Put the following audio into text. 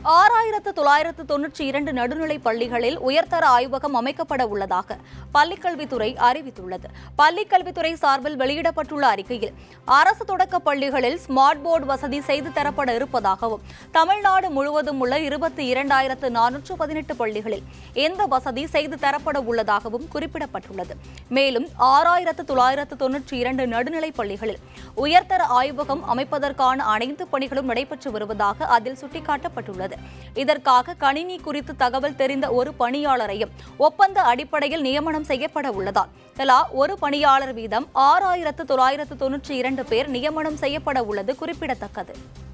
ஆறாயிரத்து தொள்ளாயிரத்து தொன்னூற்றி இரண்டு நடுநிலைப் பள்ளிகளில் உயர்தர ஆய்வகம் அமைக்கப்பட உள்ளதாக பள்ளிக்கல்வித்துறை அறிவித்துள்ளது பள்ளிக்கல்வித்துறை சார்பில் வெளியிடப்பட்டுள்ள அறிக்கையில் அரசு தொடக்க பள்ளிகளில் ஸ்மார்ட் போர்டு வசதி செய்து தரப்பட இருப்பதாகவும் தமிழ்நாடு முழுவதும் உள்ள இருபத்தி இரண்டாயிரத்து நானூற்று பதினெட்டு பள்ளிகளில் இந்த வசதி செய்து தரப்பட உள்ளதாகவும் குறிப்பிடப்பட்டுள்ளது மேலும் ஆறாயிரத்து தொள்ளாயிரத்து தொன்னூற்றி இரண்டு நடுநிலைப் பள்ளிகளில் உயர்தர ஆய்வகம் அமைப்பதற்கான அனைத்து பணிகளும் நடைபெற்று வருவதாக அதில் சுட்டிக்காட்டப்பட்டுள்ளது இதற்காக கணினி குறித்து தகவல் தெரிந்த ஒரு பணியாளரையும் ஒப்பந்த அடிப்படையில் நியமனம் செய்யப்பட உள்ளதால் தலா ஒரு பணியாளர் வீதம் ஆறாயிரத்து தொள்ளாயிரத்து தொன்னூற்றி இரண்டு பேர் நியமனம் செய்யப்பட உள்ளது குறிப்பிடத்தக்கது